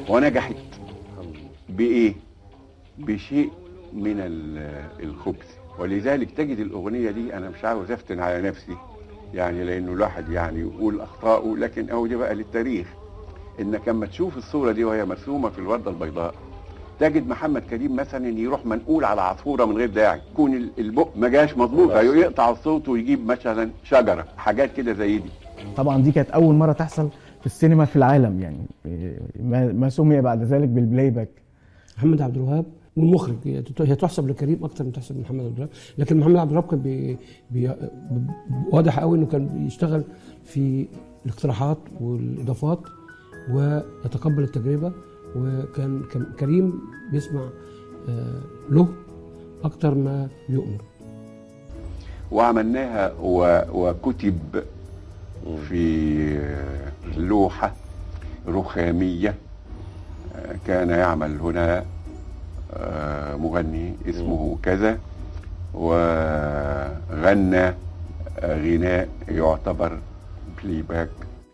ونجحت بايه بشيء من ال- الخبث ولذلك تجد الاغنيه دي انا مش عاوز افتن على نفسي يعني لانه الواحد يعني يقول اخطائه لكن اهو دي بقى للتاريخ انك لما تشوف الصوره دي وهي مرسومه في الورده البيضاء تجد محمد كريم مثلا يروح منقول على عصفوره من غير داعي يكون ال- البق ما جاش مظبوط يقطع الصوت ويجيب مثلا شجره حاجات كده زي دي طبعا دي كانت اول مره تحصل في السينما في العالم يعني ما ما سمي بعد ذلك بالبلاي باك محمد عبد الوهاب والمخرج هي تت- هي تحسب لكريم اكتر من تحسب لمحمد عبد الوهاب لكن محمد عبد الوهاب كان بي بي ب- واضح قوي انه كان بيشتغل في الاقتراحات والاضافات ويتقبل التجربه وكان كان كريم بيسمع آه، له اكتر ما بيؤمر وعملناها و... وكتب في لوحة رخامية كان يعمل هنا آه، مغني اسمه كذا وغنى غناء يعتبر بلاي باك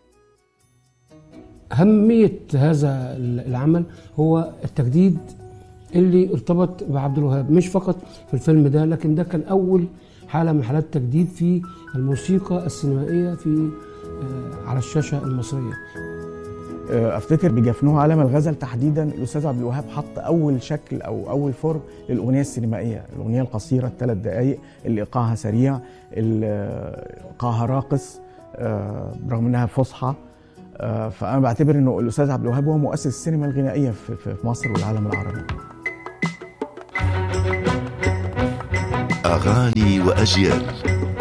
أهمية هذا العمل هو التجديد اللي ارتبط بعبد الوهاب مش فقط في الفيلم ده لكن ده كان أول حالة من حالات التجديد في الموسيقى السينمائية في آه، على الشاشة المصرية افتكر بجفنوه عالم الغزل تحديدا الاستاذ عبد الوهاب حط اول شكل او اول فورم للاغنيه السينمائيه الاغنيه القصيره الثلاث دقائق اللي ايقاعها سريع اللي ايقاعها راقص آه، برغم انها فصحى آه، فانا بعتبر انه الاستاذ عبد الوهاب هو مؤسس السينما الغنائيه في في- في مصر والعالم العربي أغاني وأجيال